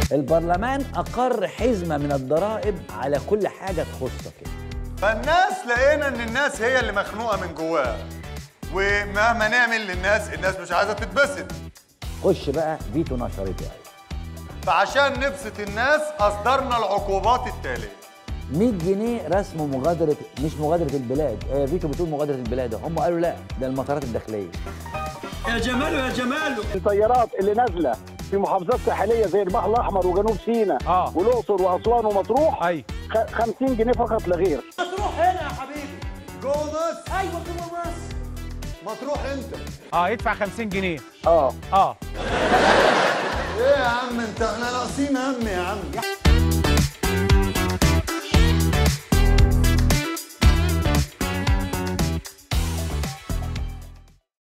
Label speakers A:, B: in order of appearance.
A: البرلمان اقر حزمه من الضرائب على كل حاجه تخصك
B: فالناس لقينا ان الناس هي اللي مخنوقه من جواها ومهما نعمل للناس الناس مش عايزه تتبسط
A: خش بقى فيتو نشرتي يعني.
B: فعشان نبسط الناس اصدرنا العقوبات التاليه
A: 100 جنيه رسم مغادره مش مغادره البلاد آه فيتو بتقول مغادره البلاد هم قالوا لا ده المطارات الداخليه
C: يا جماله يا جماله
D: الطيارات اللي نازله في محافظات ساحليه زي البحر الاحمر وجنوب سيناء
E: آه.
D: والاقصر واسوان ومطروح
E: ايوه
D: خ- 50 جنيه فقط لا غير
C: تروح هنا يا حبيبي
B: جوه مصر
C: ايوه جوه مصر
B: ما تروح انت
E: اه يدفع 50 جنيه
D: اه
E: اه
B: ايه يا عم انت احنا ناقصين هم يا عم